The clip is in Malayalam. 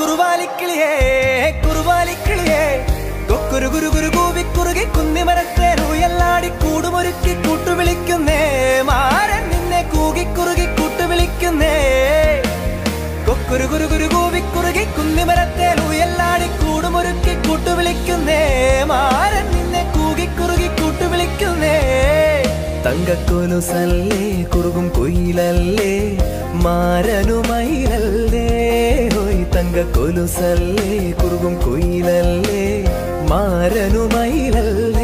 കുറുവാലിക്കിളിയേ കുറുവാലിക്കിളിയേ കൊക്കുരു ഗുരു ഗുരു കൂവി കുറുകി കുന്നിമരത്തേനു എല്ലാടി കൂടുമൊരുക്കി കൂട്ടുവിളിക്കുന്നേ മാരൻ നിന്നെ കൂകി കുറുകി കൂട്ടുവിളിക്കുന്നേ കൊക്കുരു ഗുരു ഗുരു കൂവി കുറുകി കുന്നിമരത്തേനു എല്ലാടി കൂടുമൊരുക്കി കൂട്ടുവിളിക്കുന്നേ മാരൻ നിന്നെ കൂകി കുറുകി കൂട്ടുവിളിക്കുന്നേ തങ്കക്കൊലുസല്ലേ കുറുകും കുയിലല്ലേ മാരനുമയിലല്ലേ ഹോയ് തങ്കക്കൊലുസല്ലേ കുറുകും കുയിലല്ലേ മാരനുമയിലല്ലേ